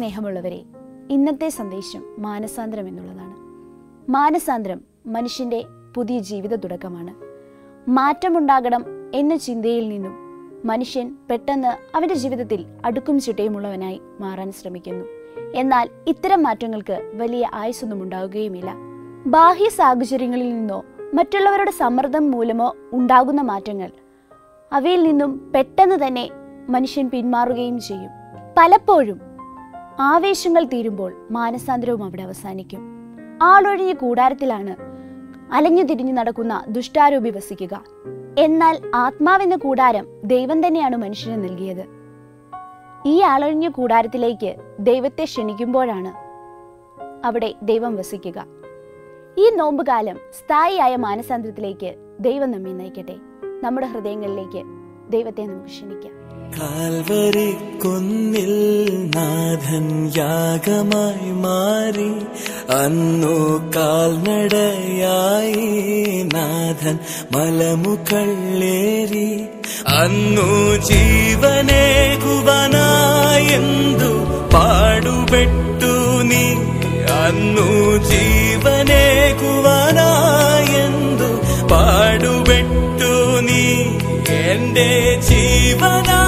സ്നേഹമുള്ളവരെ ഇന്നത്തെ സന്ദേശം മാനസാന്തരം എന്നുള്ളതാണ് മാനസാന്തരം മനുഷ്യന്റെ പുതിയ ജീവിത തുടക്കമാണ് മാറ്റമുണ്ടാകണം എന്ന ചിന്തയിൽ നിന്നും മനുഷ്യൻ പെട്ടെന്ന് അവന്റെ ജീവിതത്തിൽ അടുക്കും ചിട്ടയുമുള്ളവനായി മാറാൻ ശ്രമിക്കുന്നു എന്നാൽ ഇത്തരം മാറ്റങ്ങൾക്ക് വലിയ ആയുസ്സൊന്നും ഉണ്ടാവുകയുമില്ല ബാഹ്യ സാഹചര്യങ്ങളിൽ നിന്നോ മറ്റുള്ളവരുടെ സമ്മർദ്ദം മൂലമോ ഉണ്ടാകുന്ന മാറ്റങ്ങൾ അവയിൽ നിന്നും പെട്ടെന്ന് തന്നെ മനുഷ്യൻ പിന്മാറുകയും ചെയ്യും പലപ്പോഴും ആവേശങ്ങൾ തീരുമ്പോൾ മാനസാന്തരവും അവിടെ അവസാനിക്കും ആളൊഴിഞ്ഞ കൂടാരത്തിലാണ് അലഞ്ഞു തിരിഞ്ഞു നടക്കുന്ന ദുഷ്ടാരൂപി വസിക്കുക എന്നാൽ ആത്മാവെന്ന കൂടാരം ദൈവം തന്നെയാണ് മനുഷ്യന് നൽകിയത് ഈ ആളൊഴിഞ്ഞ കൂടാരത്തിലേക്ക് ദൈവത്തെ ക്ഷണിക്കുമ്പോഴാണ് അവിടെ ദൈവം വസിക്കുക ഈ നോമ്പുകാലം സ്ഥായിയായ മാനസാന്തരത്തിലേക്ക് ദൈവം നമ്മെ നയിക്കട്ടെ നമ്മുടെ ഹൃദയങ്ങളിലേക്ക് ദൈവത്തെ നമുക്ക് ക്ഷണിക്കാം കാൽവരി കുന്നിൽ നാഥൻ യാഗമായി മാറി അന്നു കാൽനടയായി നാഥൻ മലമുകളേറി അന്നു ജീവനേകുവനായെന്തു പാടുപെട്ടു നീ അന്നു ജീവനേകുവനായെന്തു പാടുപെട്ടു നീ എന്റെ ജീവനാ